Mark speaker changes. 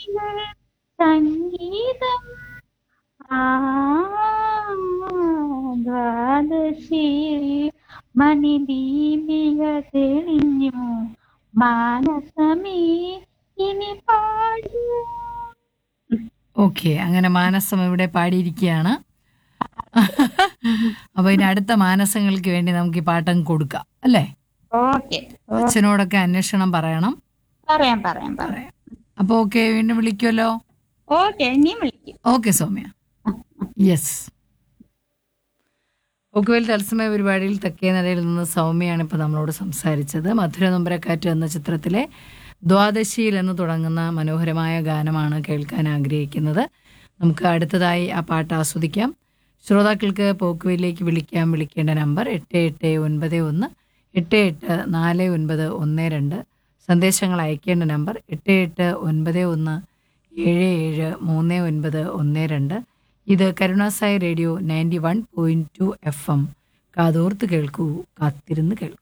Speaker 1: സംഗീതം ആ ദ്വാദശിയിൽ മണിദീപിക തെളിഞ്ഞു മാനസമേ ഇനി പാടൂ
Speaker 2: ഓക്കെ അങ്ങനെ മാനസം ഇവിടെ പാടിയിരിക്കുകയാണ് അപ്പൊ ഇനി അടുത്ത മാനസങ്ങൾക്ക് വേണ്ടി നമുക്ക് ഈ പാട്ടം കൊടുക്കാം അല്ലേ
Speaker 1: ഓക്കെ
Speaker 2: അച്ഛനോടൊക്കെ അന്വേഷണം പറയണം
Speaker 1: പറയാം പറയാം പറയാം
Speaker 2: പറയാം അപ്പൊ ഓക്കെ വീണ്ടും വിളിക്കുമല്ലോ
Speaker 1: ഓക്കെ ഇനിയും വിളിക്കും
Speaker 2: ഓക്കെ സൗമ്യ യെസ് ഒക്കുവേൽ തത്സമയ പരിപാടിയിൽ തെക്കേ നടയിൽ നിന്ന് സൗമ്യയാണ് ഇപ്പോൾ നമ്മളോട് സംസാരിച്ചത് മധുര നൊമ്പരക്കാറ്റ് എന്ന ചിത്രത്തിലെ ദ്വാദശിയിൽ എന്ന് തുടങ്ങുന്ന മനോഹരമായ ഗാനമാണ് കേൾക്കാൻ ആഗ്രഹിക്കുന്നത് നമുക്ക് അടുത്തതായി ആ പാട്ട് ആസ്വദിക്കാം ശ്രോതാക്കൾക്ക് പോക്കുവയിലേക്ക് വിളിക്കാൻ വിളിക്കേണ്ട നമ്പർ എട്ട് എട്ട് ഒൻപത് ഒന്ന് എട്ട് എട്ട് നാല് ഒൻപത് ഒന്ന് രണ്ട് സന്ദേശങ്ങൾ അയക്കേണ്ട നമ്പർ എട്ട് എട്ട് ഒൻപത് ഒന്ന് ഏഴ് ഏഴ് മൂന്ന് ഒൻപത് ഒന്ന് രണ്ട് ഇത് കരുണാസായി radio ninety one point two FM എം കാതോർത്ത് കേൾക്കൂ കാത്തിരുന്ന് കേൾക്കൂ